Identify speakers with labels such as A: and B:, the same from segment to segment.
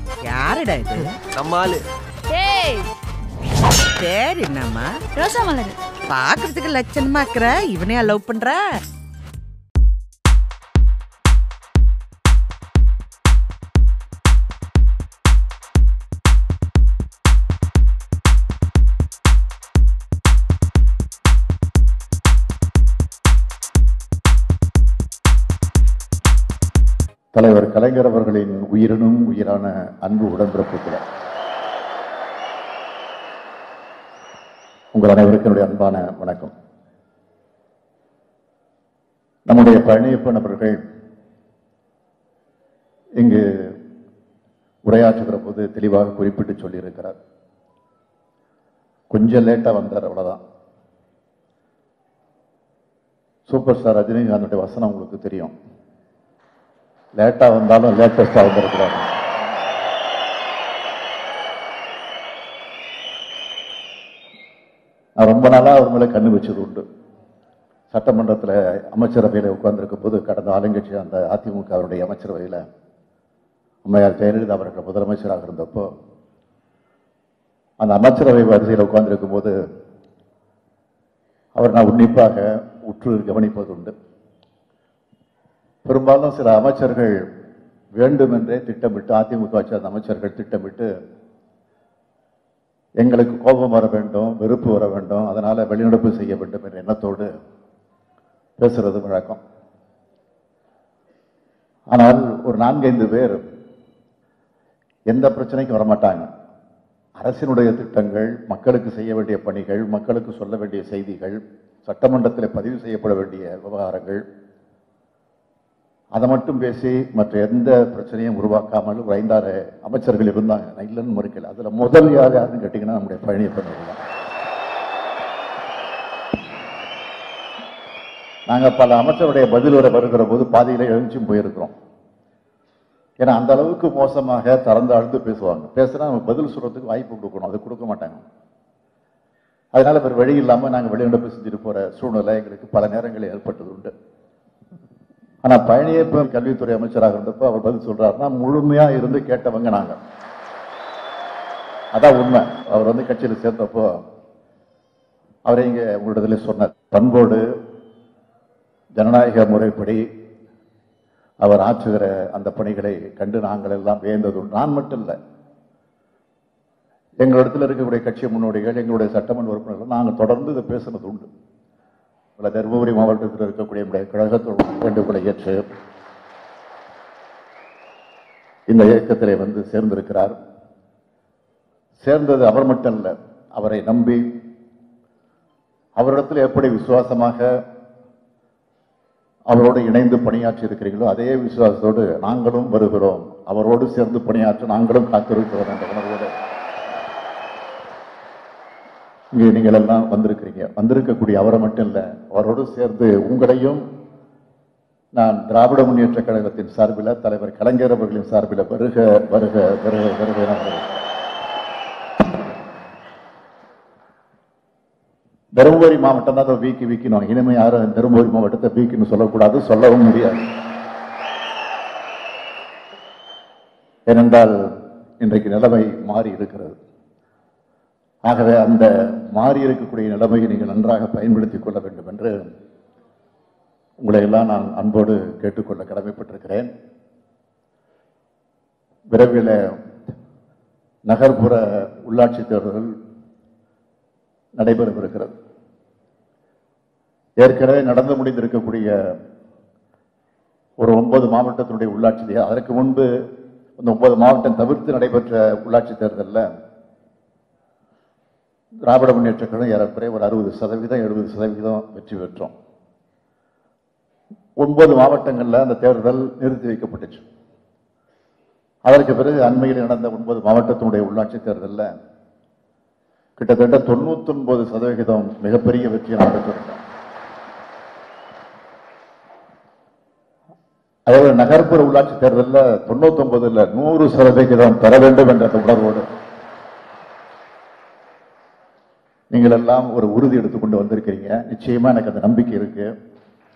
A: யாருடா இது
B: நம்ம ஆளு
C: ஏய்
A: சரி என்னம்மா
C: ரோசா மலர்
A: பாக்குறதுக்கு லட்சணமா இருக்கிற இவனே லவ் பண்ற
D: தலைவர் கலைஞர் அவர்களின் உயிரினும் உயிரான அன்பு உடன்பிறப்புகளை உங்கள் அனைவருக்கும் என்னுடைய அன்பான வணக்கம் நம்முடைய பழனியப்பன் அவர்கள் இங்கு உரையாற்றுகிற போது தெளிவாக குறிப்பிட்டு சொல்லியிருக்கிறார் கொஞ்சம் லேட்டா வந்தார் அவ்வளவுதான் சூப்பர் ஸ்டார் ரஜினிகாந்தோடைய வசனம் உங்களுக்கு தெரியும் லேட்டா வந்தாலும் லேட்டஸ்டா வந்திருக்கிறாங்க நான் ரொம்ப நாளா அவர் மேல கண்ணு வச்சது உண்டு சட்டமன்றத்துல அமைச்சரவையில உட்கார்ந்திருக்கும் போது கடந்த ஆளுங்கட்சி அந்த அதிமுகவுடைய அமைச்சரவையில அம்மையார் ஜெயலலிதா அவர்கள் முதலமைச்சராக இருந்தப்போ அந்த அமைச்சரவை வரிசையில் உட்கார்ந்திருக்கும் போது அவர் நான் உன்னிப்பாக உற்று கவனிப்பது உண்டு பெரும்பாலும் சில அமைச்சர்கள் வேண்டுமென்றே திட்டமிட்டு அதிமுக வச்ச அந்த அமைச்சர்கள் திட்டமிட்டு எங்களுக்கு கோபம் வர வேண்டும் வெறுப்பு வர வேண்டும் அதனால வெளிநடப்பு செய்ய வேண்டும் என்ற எண்ணத்தோடு பேசுறது வழக்கம் ஆனால் ஒரு நான்கைந்து பேர் எந்த பிரச்சனைக்கும் வரமாட்டாங்க அரசினுடைய திட்டங்கள் மக்களுக்கு செய்ய வேண்டிய பணிகள் மக்களுக்கு சொல்ல வேண்டிய செய்திகள் சட்டமன்றத்தில் பதிவு செய்யப்பட வேண்டிய விவகாரங்கள் அதை மட்டும் பேசி மற்ற எந்த பிரச்சனையும் உருவாக்காமல் ஒரு ஐந்தாறு அமைச்சர்கள் இருந்தாங்க நான் இல்லைன்னு மறுக்கல அதுல முதல் யார் யாருன்னு கேட்டீங்கன்னா நம்முடைய பழனியப்பன் அவர்கள் தான் நாங்க பல அமைச்சருடைய பதில் வர வருகிற போது பாதியில எழுந்துச்சும் போயிருக்கிறோம் ஏன்னா அந்த அளவுக்கு மோசமாக திறந்து அழுத்து பேசுவாங்க பேசுனா நம்ம பதில் சொல்றதுக்கு வாய்ப்பு கொடுக்கணும் அது கொடுக்க மாட்டாங்க அதனால வேறு வழி இல்லாம நாங்க வெளிநடப்பு செஞ்சுட்டு போற சூழ்நிலை எங்களுக்கு பல நேரங்களில் ஏற்பட்டது உண்டு ஆனா பழனியப்பன் கல்வித்துறை அமைச்சராக இருந்தப்போ அவர் பதில் சொல்றாருன்னா முழுமையா இருந்து கேட்டவங்க நாங்க அதான் உண்மை அவர் வந்து கட்சியில் சேர்ந்தப்போ அவரை இங்க உங்களிடத்துல சொன்னார் பண்போடு ஜனநாயக முறைப்படி அவர் ஆற்றுகிற அந்த பணிகளை கண்டு நாங்கள் எல்லாம் வியந்தது உண்டு. நான் மட்டும் இல்லை எங்களிடத்தில் இருக்கக்கூடிய கட்சி முன்னோடிகள் எங்களுடைய சட்டமன்ற உறுப்பினர்கள் நாங்கள் தொடர்ந்து இதை பேசுனது உண்டு பல தருமபுரி மாவட்டத்தில் இருக்கக்கூடிய நம்முடைய கழகத்தோட வேண்டுகோளை ஏற்று இந்த இயக்கத்திலே வந்து சேர்ந்திருக்கிறார் சேர்ந்தது அவர் மட்டும் அல்ல அவரை நம்பி அவரிடத்தில் எப்படி விசுவாசமாக அவரோடு இணைந்து பணியாற்றி இருக்கிறீர்களோ அதே விசுவாசத்தோடு நாங்களும் வருகிறோம் அவரோடு சேர்ந்து பணியாற்ற நாங்களும் காத்திருக்கிறோம் என்ற உணர்வோடு இங்கே நீங்கள் எல்லாம் வந்திருக்கிறீங்க வந்திருக்கக்கூடிய அவரை மட்டும் இல்ல அவரோடு சேர்ந்து உங்களையும் நான் திராவிட முன்னேற்ற கழகத்தின் சார்பில் தலைவர் கலைஞர் அவர்களின் சார்பில் வருக வருக வருக வருக என வரவேற்கிறேன். தருமபுரி மாவட்டம் தான் அதை வீக்கி வீக்கணும் இனிமே யாரும் தருமபுரி மாவட்டத்தை வீக்கின்னு சொல்லக்கூடாது சொல்லவும் முடியாது ஏனென்றால் இன்றைக்கு நிலைமை மாறி இருக்கிறது ஆகவே அந்த மாறி இருக்கக்கூடிய நிலைமையை நீங்கள் நன்றாக பயன்படுத்திக் கொள்ள வேண்டும் என்று உங்களை எல்லாம் நான் அன்போடு கேட்டுக்கொள்ள கடமைப்பட்டிருக்கிறேன் விரைவில் நகர்ப்புற உள்ளாட்சி தேர்தல் நடைபெறவிருக்கிறது ஏற்கனவே நடந்து முடிந்திருக்கக்கூடிய ஒரு ஒன்பது மாவட்டத்தினுடைய உள்ளாட்சி தே- அதற்கு முன்பு அந்த ஒன்பது மாவட்டம் தவிர்த்து நடைபெற்ற உள்ளாட்சி தேர்தலில் திராவிட முன்னேற்ற கழகம் ஏறக்குறைய ஒரு அறுபது சதவீதம் எழுபது சதவீதம் வெற்றி பெற்றோம் ஒன்பது மாவட்டங்கள்ல அந்த தேர்தல் நிறுத்தி வைக்கப்பட்டுச்சு அதற்கு பிறகு அண்மையில் நடந்த ஒன்பது மாவட்டத்தினுடைய உள்ளாட்சி தேர்தலில் கிட்டத்தட்ட தொண்ணூத்தி ஒன்பது சதவிகிதம் மிகப்பெரிய வெற்றியை நாம் பெற்றிருக்கோம் அதாவது நகர்ப்புற உள்ளாட்சி தேர்தலில் தொண்ணூத்தி ஒன்பதுல நூறு சதவிகிதம் பெற வேண்டும் என்ற அந்த உணர்வோடு நீங்கள் எல்லாம் ஒரு உறுதி எடுத்துக்கொண்டு வந்திருக்கிறீங்க நிச்சயமா எனக்கு அந்த நம்பிக்கை இருக்கு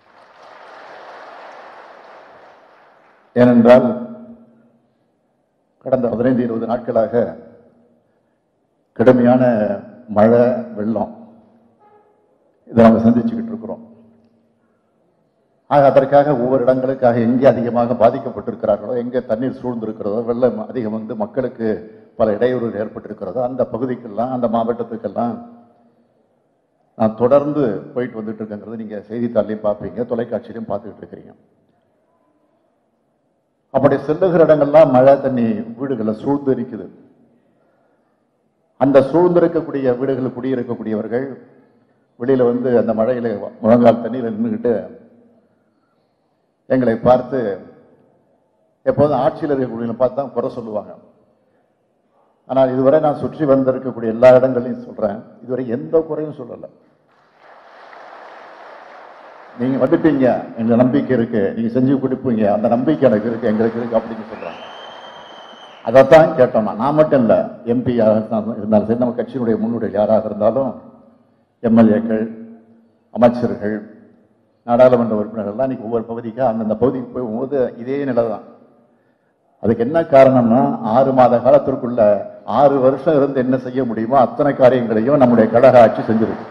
D: ஏனென்றால் கடந்த பதினைந்து இருபது நாட்களாக கடுமையான மழை வெள்ளம் இதை நம்ம சந்திச்சுக்கிட்டு இருக்கிறோம் ஆக அதற்காக ஒவ்வொரு இடங்களுக்காக எங்கே அதிகமாக பாதிக்கப்பட்டிருக்கிறார்களோ எங்கே தண்ணீர் சூழ்ந்திருக்கிறதோ வெள்ளம் அதிகம் வந்து மக்களுக்கு பல இடையூறுகள் ஏற்பட்டிருக்கிறதோ அந்த பகுதிக்கெல்லாம் அந்த மாவட்டத்துக்கெல்லாம் நான் தொடர்ந்து போயிட்டு வந்துட்டு இருக்கேங்கிறது நீங்க செய்தித்தாள்லையும் பார்ப்பீங்க தொலைக்காட்சியிலையும் பார்த்துக்கிட்டு இருக்கிறீங்க அப்படி செல்லுகிற இடங்கள்லாம் மழை தண்ணி வீடுகளை சூழ்ந்து இருக்குது அந்த சூழ்ந்திருக்கக்கூடிய வீடுகளில் குடியிருக்கக்கூடியவர்கள் வெளியில வந்து அந்த மழையில முழங்கால் தண்ணியில் நின்றுக்கிட்டு எங்களை பார்த்து எப்போதும் ஆட்சியில் இருக்கக்கூடிய பார்த்தா குறை சொல்லுவாங்க ஆனால் இதுவரை நான் சுற்றி வந்திருக்கக்கூடிய எல்லா இடங்களையும் சொல்றேன் இதுவரை எந்த குறையும் சொல்லலை நீங்க வந்துட்டீங்க எங்க நம்பிக்கை இருக்கு நீங்க செஞ்சு கொடுப்பீங்க அந்த நம்பிக்கை எனக்கு இருக்கு எங்களுக்கு இருக்கு அப்படின்னு சொல்றாங்க அதைத்தான் கேட்டோம் நான். நான் மட்டும் இல்ல எம்பி இருந்தாலும் சரி நம்ம கட்சியினுடைய முன்னுடைய யாராக இருந்தாலும் எம்எல்ஏக்கள் அமைச்சர்கள் நாடாளுமன்ற உறுப்பினர்கள்லாம் இன்னைக்கு ஒவ்வொரு பகுதிக்கா அந்தந்த பகுதிக்கு போகும்போது இதே நிலை தான் அதுக்கு என்ன காரணம்னா ஆறு மாத காலத்திற்குள்ள ஆறு வருஷம் இருந்து என்ன செய்ய முடியுமோ அத்தனை காரியங்களையும் நம்முடைய கழக ஆட்சி செஞ்சிருக்கு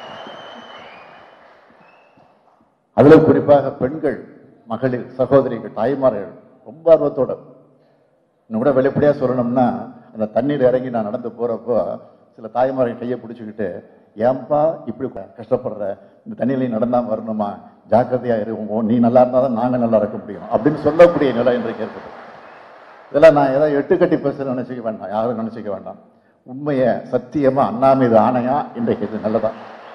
D: அதுல குறிப்பாக பெண்கள் மகளிர் சகோதரிகள் தாய்மார்கள் ரொம்ப ஆர்வத்தோட இன்னும் கூட வெளிப்படையா சொல்லணும்னா அந்த தண்ணீர் இறங்கி நான் நடந்து போறப்போ சில தாய்மார்கள் கையை பிடிச்சுக்கிட்டு ஏன்பா இப்படி கஷ்டப்படுற இந்த தண்ணியில நடந்தா வரணுமா ஜாக்கிரதையா இருக்கும் நீ நல்லா இருந்தா தான் நாங்க நல்லா இருக்க முடியும் அப்படின்னு சொல்லக்கூடிய நிலை இன்றைக்கு ஏற்பட்டு இதெல்லாம் நான் ஏதாவது எட்டு கட்டி பேசுற நினைச்சுக்க வேண்டாம் யாரும் நினைச்சுக்க வேண்டாம் உண்மையை சத்தியமா அண்ணா மீது ஆணையா இன்றைக்கு இது நல்லதா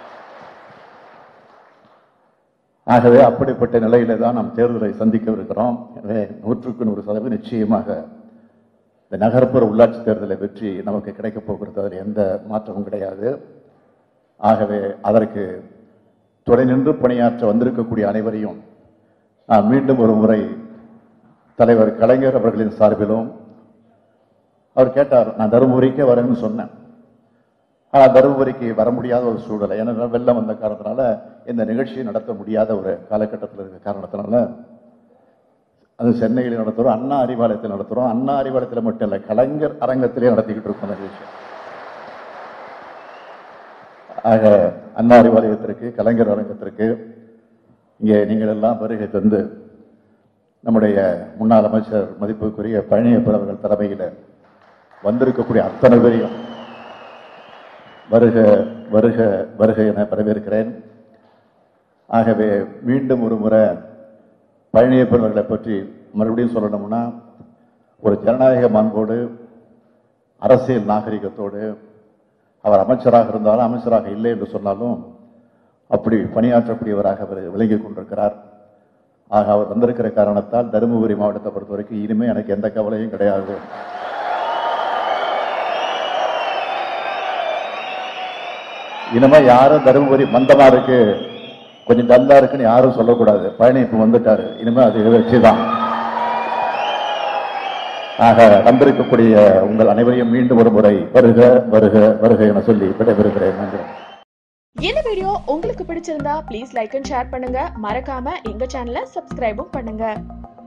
D: ஆகவே அப்படிப்பட்ட நிலையில தான் நாம் தேர்தலை சந்திக்கவிருக்கிறோம் எனவே நூற்றுக்கு நூறு சதவீதம் நிச்சயமாக இந்த நகர்ப்புற உள்ளாட்சி தேர்தலை வெற்றி நமக்கு கிடைக்கப் போகிறது அதில் எந்த மாற்றமும் கிடையாது ஆகவே அதற்கு துணை நின்று பணியாற்ற வந்திருக்கக்கூடிய அனைவரையும் நான் மீண்டும் ஒரு முறை தலைவர் கலைஞர் அவர்களின் சார்பிலும் அவர் கேட்டார் நான் தருமபுரிக்கே வரேன்னு சொன்னேன் ஆனா தருமபுரிக்கு வர முடியாத ஒரு சூழலை ஏன்னா வெள்ளம் வந்த காரணத்தினால இந்த நிகழ்ச்சியை நடத்த முடியாத ஒரு காலகட்டத்தில் இருக்க காரணத்தினால அது சென்னையில் நடத்துறோம் அண்ணா அறிவாலயத்தில் நடத்துறோம் அண்ணா அறிவாலயத்தில் மட்டும் இல்லை கலைஞர் அரங்கத்திலே நடத்திக்கிட்டு இருக்கோம் அந்த நிகழ்ச்சி ஆக அண்ணா அறிவாலயத்திற்கு கலைஞர் அரங்கத்திற்கு இங்கே நீங்கள் எல்லாம் வருகை தந்து நம்முடைய முன்னாள் அமைச்சர் மதிப்புக்குரிய பழனியப்பர் அவர்கள் தலைமையில் வந்திருக்கக்கூடிய அத்தனை பேரையும் வருக வருக வருக என வரவேற்கிறேன் ஆகவே மீண்டும் ஒரு முறை பழனியப்பன் அவர்களை பற்றி மறுபடியும் சொல்லணும்னா ஒரு ஜனநாயக மாண்போடு அரசியல் நாகரிகத்தோடு அவர் அமைச்சராக இருந்தாலும் அமைச்சராக இல்லை என்று சொன்னாலும் அப்படி பணியாற்றக்கூடியவராக அவர் விளங்கிக் கொண்டிருக்கிறார் ஆக அவர் வந்திருக்கிற காரணத்தால் தருமபுரி மாவட்டத்தை பொறுத்த வரைக்கும் இனிமே எனக்கு எந்த கவலையும் கிடையாது இனிமே யாரும் தருமபுரி மந்தமா இருக்கு கொஞ்சம் டல்லா இருக்குன்னு யாரும் சொல்லக்கூடாது பழனி இப்ப வந்துட்டாரு இனிமே அது வச்சுதான் ஆக வந்திருக்கக்கூடிய உங்கள் அனைவரையும் மீண்டும் ஒரு முறை வருக வருக வருக என சொல்லி விடைபெறுகிறேன் நன்றி
B: இந்த வீடியோ உங்களுக்கு பிடிச்சிருந்தா ப்ளீஸ் லைக் அண்ட் ஷேர் பண்ணுங்க மறக்காம எங்க சேனலை சப்ஸ்கிரைபும் பண்ணுங்க